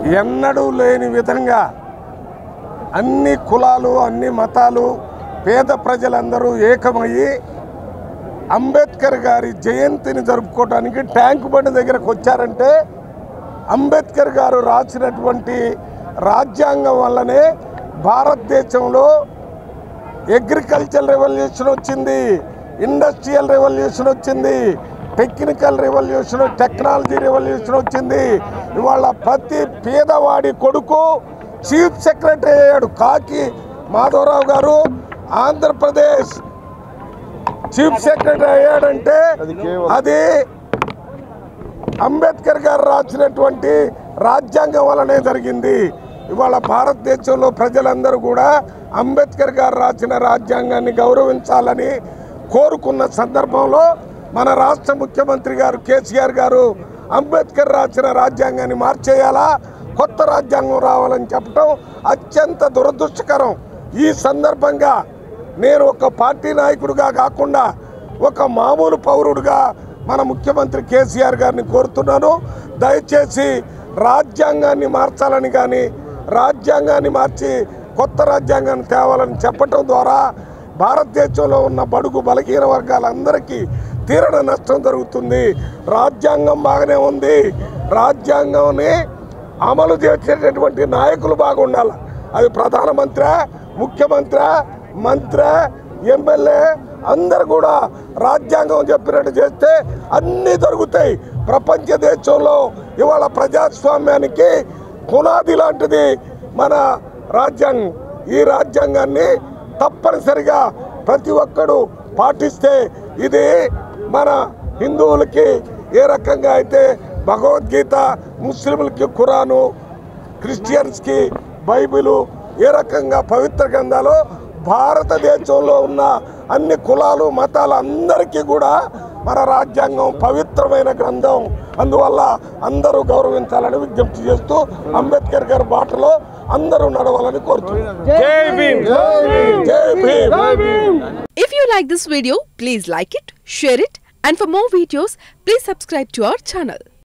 ఎన్నడూ లేని విధంగా అన్ని కులాలు అన్ని మతాలు పేద ప్రజలందరూ ఏకమయ్యి అంబేద్కర్ గారి జయంతిని జరుపుకోవడానికి ట్యాంక్ బండి దగ్గరకు వచ్చారంటే అంబేద్కర్ గారు రాసినటువంటి రాజ్యాంగం వల్లనే భారతదేశంలో అగ్రికల్చర్ రెవల్యూషన్ వచ్చింది ఇండస్ట్రియల్ రెవల్యూషన్ వచ్చింది టెక్నికల్ రెవల్యూషన్ టెక్నాలజీ రెవల్యూషన్ వచ్చింది ఇవాళ ప్రతి పేదవాడి కొడుకు చీఫ్ సెక్రటరీ అయ్యాడు కాకి మాధవరావు గారు ఆంధ్రప్రదేశ్ చీఫ్ సెక్రటరీ అయ్యాడంటే అది అంబేద్కర్ గారు రాసినటువంటి రాజ్యాంగం వల్లనే జరిగింది ఇవాళ భారతదేశంలో ప్రజలందరూ కూడా అంబేద్కర్ గారు రాసిన రాజ్యాంగాన్ని గౌరవించాలని కోరుకున్న సందర్భంలో మన రాష్ట్ర ముఖ్యమంత్రి గారు కేసీఆర్ గారు అంబేద్కర్ రాసిన రాజ్యాంగాన్ని మార్చేయాలా కొత్త రాజ్యాంగం రావాలని చెప్పడం అత్యంత దురదృష్టకరం ఈ సందర్భంగా నేను ఒక పార్టీ నాయకుడిగా కాకుండా ఒక మామూలు పౌరుడిగా మన ముఖ్యమంత్రి కేసీఆర్ గారిని కోరుతున్నాను దయచేసి రాజ్యాంగాన్ని మార్చాలని కానీ రాజ్యాంగాన్ని మార్చి కొత్త రాజ్యాంగాన్ని తేవాలని చెప్పటం ద్వారా భారతదేశంలో ఉన్న బడుగు బలహీన వర్గాలందరికీ తీరణ నష్టం జరుగుతుంది రాజ్యాంగం బాగానే ఉంది రాజ్యాంగంని అమలు చేసేటటువంటి నాయకులు బాగుండాలి అది ప్రధానమంత్రి ముఖ్యమంత్రి మంత్రి ఎమ్మెల్యే అందరు కూడా రాజ్యాంగం చెప్పినట్టు చేస్తే అన్నీ దొరుకుతాయి ప్రపంచ దేశంలో ఇవాళ ప్రజాస్వామ్యానికి పునాది లాంటిది మన రాజ్యాంగం ఈ రాజ్యాంగాన్ని తప్పనిసరిగా ప్రతి ఒక్కడు పాటిస్తే ఇది మన హిందువులకి ఏ రకంగా అయితే భగవద్గీత ముస్లింలకి ఖురాను క్రిస్టియన్స్కి బైబిలు ఏ రకంగా పవిత్ర గ్రంథాలు భారతదేశంలో ఉన్న అన్ని కులాలు మతాలు అందరికీ కూడా మన రాజ్యాంగం పవిత్రమైన గ్రంథం అందువల్ల అందరూ గౌరవించాలని విజ్ఞప్తి చేస్తూ అంబేద్కర్ గారి బాటలో అందరూ నడవాలని కోరుతున్నాను జై భీమ్ జై Bhim If you like this video, please like it, share it, and for more videos, please subscribe to our channel.